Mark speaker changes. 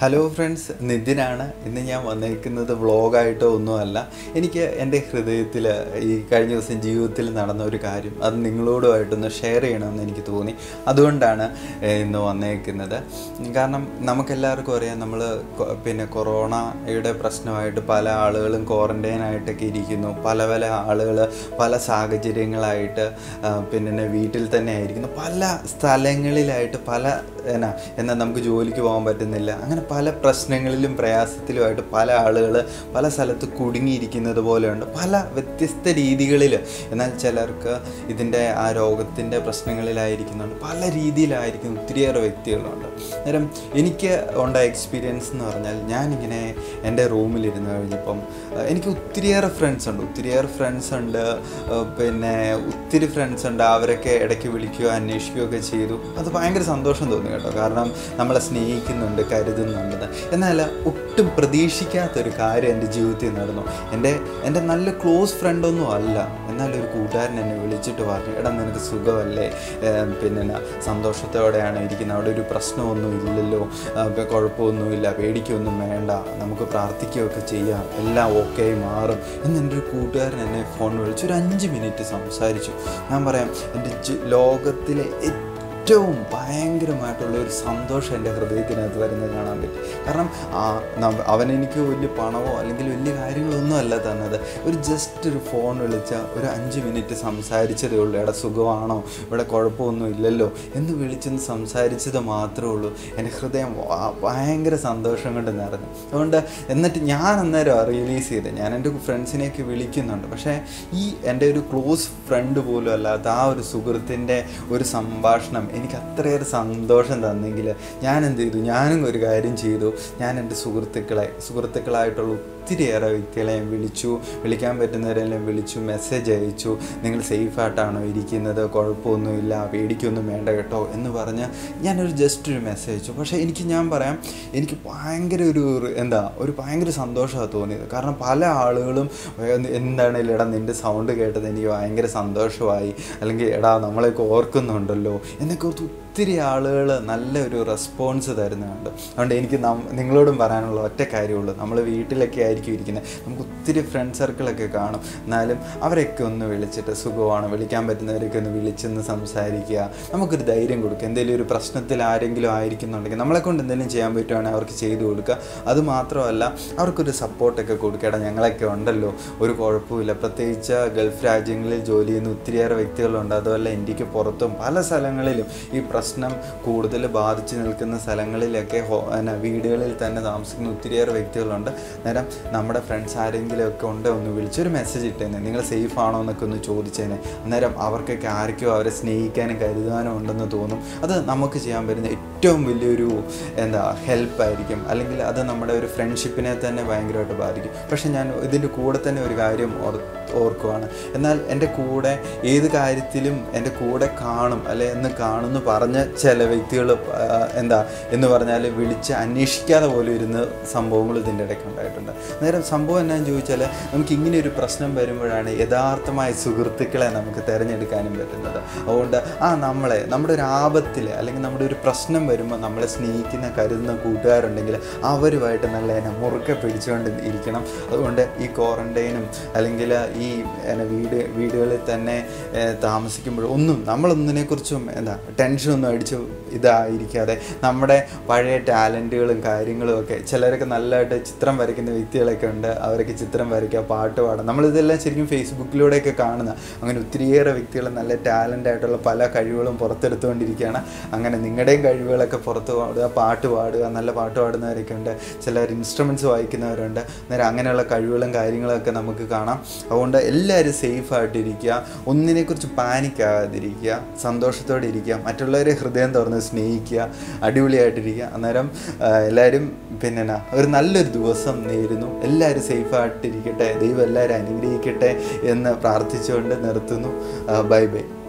Speaker 1: hello friends നിതിനാണ് ഇന്ന് ഞാൻ വന്നേക്കുന്നത് വ്ളോഗായിട്ടോ ഒന്നുമല്ല എനിക്ക് എൻ്റെ ഹൃദയത്തിൽ ഈ കഴിഞ്ഞ ദിവസം ജീവിതത്തിൽ നടന്ന ഒരു കാര്യം അത് നിങ്ങളോടുമായിട്ടൊന്ന് ഷെയർ ചെയ്യണമെന്ന് എനിക്ക് തോന്നി അതുകൊണ്ടാണ് ഏഹ്, ഇന്ന് വന്നേക്കുന്നത് കാരണം നമുക്കെല്ലാവർക്കും അറിയാം നമ്മൾ പിന്നെ കൊറോണയുടെ പ്രശ്നമായിട്ട് പല ആളുകളും ക്വാറൻറ്റൈനായിട്ടൊക്കെ ഇരിക്കുന്നു പല പല ആളുകൾ പല സാഹചര്യങ്ങളായിട്ട് ആ, പിന്നെ വീട്ടിൽ തന്നെ ആയിരിക്കുന്നു പല സ്ഥലങ്ങളിലായിട്ട് പല എന്നാ എന്നാൽ നമുക്ക് ജോലിക്ക് പോകാൻ പറ്റുന്നില്ല അങ്ങനെ പല പ്രശ്നങ്ങളിലും പ്രയാസത്തിലുമായിട്ട് പല ആളുകൾ പല സ്ഥലത്ത് കുടുങ്ങിയിരിക്കുന്നത് പോലെയുണ്ട് പല വ്യത്യസ്ത രീതികളിൽ എന്നാൽ ചിലർക്ക് ഇതിൻ്റെ ആ രോഗത്തിൻ്റെ പ്രശ്നങ്ങളിലായിരിക്കുന്നുണ്ട് പല രീതിയിലായിരിക്കും ഒത്തിരിയേറെ വ്യക്തികളുണ്ട് അന്നേരം എനിക്ക് ഉണ്ടായ എക്സ്പീരിയൻസ് എന്ന് പറഞ്ഞാൽ ഞാനിങ്ങനെ എൻ്റെ റൂമിലിരുന്ന് കഴിഞ്ഞപ്പം അഹ് എനിക്ക് ഒത്തിരിയേറെ ഫ്രണ്ട്സ് ഉണ്ട് ഒത്തിരിയേറെ ഫ്രണ്ട്സ് ഉണ്ട് അഹ് പിന്നെ ഒത്തിരി ഫ്രണ്ട്സ് ഉണ്ട് അവരൊക്കെ ഇടയ്ക്ക് വിളിക്കുകയോ അന്വേഷിക്കുകയോ ഒക്കെ ചെയ്തു അത് ഭയങ്കര സന്തോഷം തോന്നി കേട്ടോ കാരണം നമ്മളെ സ്നേഹിക്കുന്നുണ്ട് കരുതുന്നുണ്ട് എന്നാൽ ഒട്ടും പ്രതീക്ഷിക്കാത്തൊരു കാര്യം എൻ്റെ ജീവിതത്തിൽ നടന്നു എൻ്റെ എൻ്റെ നല്ല ക്ലോസ് ഫ്രണ്ടൊന്നും അല്ല എന്നാൽ ഒരു കൂട്ടുകാരൻ എന്നെ വിളിച്ചിട്ട് പറഞ്ഞു എടാ നിനക്ക് സുഖമല്ലേ ഏം, പിന്നെ എന്നാ, സന്തോഷത്തോടെയാണ് ഇരിക്കുന്നത് അവിടെ ഒരു പ്രശ്നമൊന്നും ഇല്ലല്ലോ ആ, ഇപ്പം കുഴപ്പമൊന്നുമില്ല പേടിക്കൊന്നും വേണ്ട നമുക്ക് പ്രാർത്ഥിക്കുകയൊക്കെ ചെയ്യാം എല്ലാം ഓക്കെ മാറും എന്ന് എൻ്റെ ഒരു കൂട്ടുകാരൻ എന്നെ ഫോൺ വിളിച്ചു ഒരു അഞ്ച് മിനിറ്റ് സംസാരിച്ചു ഞാൻ പറയാം എൻ്റെ ജി- ലോകത്തിലെ ഏറ്റവും ഭയങ്കരമായിട്ടുള്ള ഒരു സന്തോഷം എൻ്റെ ഹൃദയത്തിനകത്ത് വരുന്നത് കാണാൻ പറ്റി കാരണം ആ നം- അവനെനിക്ക് വലിയ പണമോ അല്ലെങ്കിൽ വലിയ കാര്യങ്ങളൊന്നും അല്ല തന്നത് ഒരു ജസ്റ്റ് ഒരു ഫോൺ വിളിച്ച ഒരു അഞ്ച് മിനിറ്റ് സംസാരിച്ചതേ ഉള്ളൂ എടാ സുഖമാണോ ഇവിടെ കുഴപ്പമൊന്നും ഇല്ലല്ലോ എന്ന് വിളിച്ചെന്ന് സംസാരിച്ചത് മാത്രമേ ഉള്ളൂ എൻ്റെ ഹൃദയം വ- ഭയങ്കര സന്തോഷം കൊണ്ട് നിറഞ്ഞു അതുകൊണ്ട് എന്നിട്ട് ഞാൻ അന്നേരം റിയലൈസ് ചെയ്ത് ഞാൻ എൻ്റെ ഫ്രണ്ട്സിനെയൊക്കെ വിളിക്കുന്നുണ്ട് പക്ഷേ ഈ എൻ്റെ ഒരു ക്ലോസ് ഫ്രണ്ട് പോലും അല്ലാത്ത ആ ഒരു സുഹൃത്തിൻ്റെ ഒരു സംഭാഷണം എനിക്ക് അത്രയേറെ സന്തോഷം തന്നെങ്കിൽ ഞാൻ എന്ത് ചെയ്തു ഞാനും ഒരു കാര്യം ചെയ്തു ഞാൻ എൻ്റെ സുഹൃത്തുക്കളെ സുഹൃത്തുക്കളായിട്ടുള്ള ഒത്തിരിയേറെ വ്യക്തികളെ ഞാൻ വിളിച്ചു വിളിക്കാൻ പറ്റുന്നവരെല്ലാം വിളിച്ചു മെസ്സേജ് അയച്ചു നിങ്ങൾ സേഫായിട്ടാണോ ഇരിക്കുന്നത് കുഴപ്പമൊന്നുമില്ല പേടിക്കൊന്നും വേണ്ട കേട്ടോ എന്ന് പറഞ്ഞ് ഞാനൊരു ജസ്റ്റ് ഒരു മെസ്സേജ് അയച്ചു പക്ഷേ എനിക്ക് ഞാൻ പറയാം എനിക്ക് ഭയങ്കര ഒരു എന്താ ഒരു ഭയങ്കര സന്തോഷമാണ് തോന്നിയത് കാരണം പല ആളുകളും എന്ത് എന്താണേലും എടാ നിൻ്റെ സൗണ്ട് കേട്ടത് എനിക്ക് ഭയങ്കര സന്തോഷമായി അല്ലെങ്കിൽ എടാ നമ്മളെയൊക്കെ ഓർക്കുന്നുണ്ടല്ലോ എന്നൊക്കെ ഓർത്ത് ഒത്തിരി ആളുകൾ നല്ലൊരു റെസ്പോൺസ് തരുന്നുണ്ട് അതുകൊണ്ട് എനിക്ക് നം- നിങ്ങളോടും പറയാനുള്ള ഒറ്റ കാര്യമുള്ളൂ നമ്മൾ വീട്ടിലൊക്കെ ആയിരിക്കും ഇരിക്കുന്നത് നമുക്ക് ഒത്തിരി ഫ്രണ്ട് സർക്കിളൊക്കെ കാണും എന്നാലും അവരെയൊക്കെ ഒന്ന് വിളിച്ചിട്ട് സുഖമാണ് വിളിക്കാൻ പറ്റുന്നവരൊക്കെ ഒന്ന് വിളിച്ചൊന്ന് സംസാരിക്കുക നമുക്കൊരു ധൈര്യം കൊടുക്കുക എന്തെങ്കിലും ഒരു പ്രശ്നത്തിൽ ആരെങ്കിലും ആയിരിക്കുന്നുണ്ടെങ്കിൽ നമ്മളെ കൊണ്ട് എന്തെങ്കിലും ചെയ്യാൻ പറ്റുവാണെങ്കിൽ അവർക്ക് ചെയ്തു കൊടുക്കുക അത് മാത്രമല്ല അവർക്കൊരു സപ്പോർട്ടൊക്കെ കൊടുക്കുക എടാ ഞങ്ങളൊക്കെ ഉണ്ടല്ലോ ഒരു കുഴപ്പമില്ല പ്രത്യേകിച്ച് ഗൾഫ് രാജ്യങ്ങളിൽ ജോലി ചെയ്യുന്ന ഒത്തിരിയേറെ വ്യക്തികളുണ്ട് അതുപോലെ ഇന്ത്യക്ക് പുറത്തും പല സ്ഥലങ്ങളിലും ഈ പ്രശ്നം കൂടുതൽ ബാധിച്ചു നിൽക്കുന്ന സ്ഥലങ്ങളിലൊക്കെ ഹോ- എന്നാ വീടുകളിൽ തന്നെ താമസിക്കുന്ന ഒത്തിരിയേറെ വ്യക്തികളുണ്ട് അന്നേരം നമ്മുടെ ഫ്രണ്ട്സ് ആരെങ്കിലും ഒക്കെ ഉണ്ട് ഒന്ന് വിളിച്ചൊരു മെസ്സേജ് ഇട്ടേനെ നിങ്ങൾ സേഫ് ആണോ എന്നൊക്കെ ഒന്ന് ചോദിച്ചേനെ അന്നേരം അവർക്കൊക്കെ ആർക്കോ അവരെ സ്നേഹിക്കാനും കരുതാനും ഉണ്ടെന്ന് തോന്നും അത് നമുക്ക് ചെയ്യാൻ പറ്റുന്ന ഏറ്റവും വലിയൊരു എന്താ ഹെൽപ്പായിരിക്കും അല്ലെങ്കിൽ അത് നമ്മുടെ ഒരു ഫ്രണ്ട്ഷിപ്പിനെ തന്നെ ഭയങ്കരമായിട്ട് ബാധിക്കും പക്ഷെ ഞാൻ ഇതിൻ്റെ കൂടെ തന്നെ ഒരു കാര്യം ഓർ ഓർക്കുവാണ് എന്നാൽ എൻ്റെ കൂടെ ഏത് കാര്യത്തിലും എൻ്റെ കൂടെ കാണും അല്ലെ എന്ന് കാണുമെന്ന് പറഞ്ഞ ചില വ്യക്തികൾ എന്താ എന്ന് പറഞ്ഞാൽ വിളിച്ച് അന്വേഷിക്കാതെ പോലും ഇരുന്ന് സംഭവങ്ങൾ ഇതിൻ്റെ ഇടയ്ക്ക് ഉണ്ടായിട്ടുണ്ട് നേരം സംഭവം എന്നാന്ന് ചോദിച്ചാൽ നമുക്ക് ഇങ്ങനെ ഒരു പ്രശ്നം വരുമ്പോഴാണ് യഥാർത്ഥമായ സുഹൃത്തുക്കളെ നമുക്ക് തിരഞ്ഞെടുക്കാനും പറ്റുന്നത് അതുകൊണ്ട് ആ നമ്മളെ നമ്മുടെ ഒരു ആപത്തിൽ അല്ലെങ്കിൽ നമ്മുടെ ഒരു പ്രശ്നം വരുമ്പോൾ നമ്മളെ സ്നേഹിക്കുന്ന കരുതുന്ന കൂട്ടുകാരുണ്ടെങ്കിൽ അവരുമായിട്ട് നല്ല എന്നെ മുറുക്കെ പിടിച്ചുകൊണ്ട് ഇരിക്കണം അതുകൊണ്ട് ഈ ക്വാറൻറ്റൈനും അല്ലെങ്കിൽ ഈ എന്നെ വീട് വീടുകളിൽ തന്നെ ഏഹ്, താമസിക്കുമ്പോൾ ഒന്നും നമ്മളൊന്നിനെക്കുറിച്ചും എന്താ ടെൻഷനൊന്നും അടിച്ച് ഇതായിരിക്കാതെ നമ്മുടെ പഴയ ടാലൻറ്റുകളും കാര്യങ്ങളും ഒക്കെ ചിലരൊക്കെ നല്ലതായിട്ട് ചിത്രം വരയ്ക്കുന്ന വ്യക്തികളൊക്കെ ഉണ്ട് അവരൊക്കെ ചിത്രം വരയ്ക്കുക പാട്ട് പാടാം നമ്മളിതെല്ലാം ശരിക്കും ഫേസ്ബുക്കിലൂടെയൊക്കെ കാണുന്ന അങ്ങനെ ഒത്തിരിയേറെ വ്യക്തികൾ നല്ല ടാലൻ്റ് ആയിട്ടുള്ള പല കഴിവുകളും പുറത്തെടുത്തുകൊണ്ടിരിക്കുകയാണ് അങ്ങനെ നിങ്ങളുടെയും കഴിവുകളൊക്കെ പുറത്ത് പാടുക പാട്ട് പാടുക നല്ല പാട്ട് പാടുന്നവരൊക്കെ ഉണ്ട് ചിലർ ഇൻസ്ട്രുമെൻറ്റ്സ് വായിക്കുന്നവരുണ്ട് അന്നേരം അങ്ങനെയുള്ള കഴിവുകളും കാര്യങ്ങളൊക്കെ നമുക്ക് കാണാം അതുകൊണ്ട് എല്ലാവരും സേഫായിട്ടിരിക്കുക ഒന്നിനെക്കുറിച്ച് പാനിക്കാകാതിരിക്കുക സന്തോഷത്തോടെ ഇരിക്കുക മറ്റുള്ളവരെ ഹൃദയം തുറന്ന് സ്നേഹിക്കുക അടിപൊളിയായിട്ടിരിക്കുക അന്നേരം ആ, എല്ലാവരും പിന്നെ എന്നാ ഒരു നല്ലൊരു ദിവസം നേരുന്നു എല്ലാവരും സേഫായിട്ടിരിക്കട്ടെ ദൈവം എല്ലാവരും അനുഗ്രഹിക്കട്ടെ എന്ന് പ്രാർത്ഥിച്ചുകൊണ്ട് നിർത്തുന്നു ബൈ ബൈ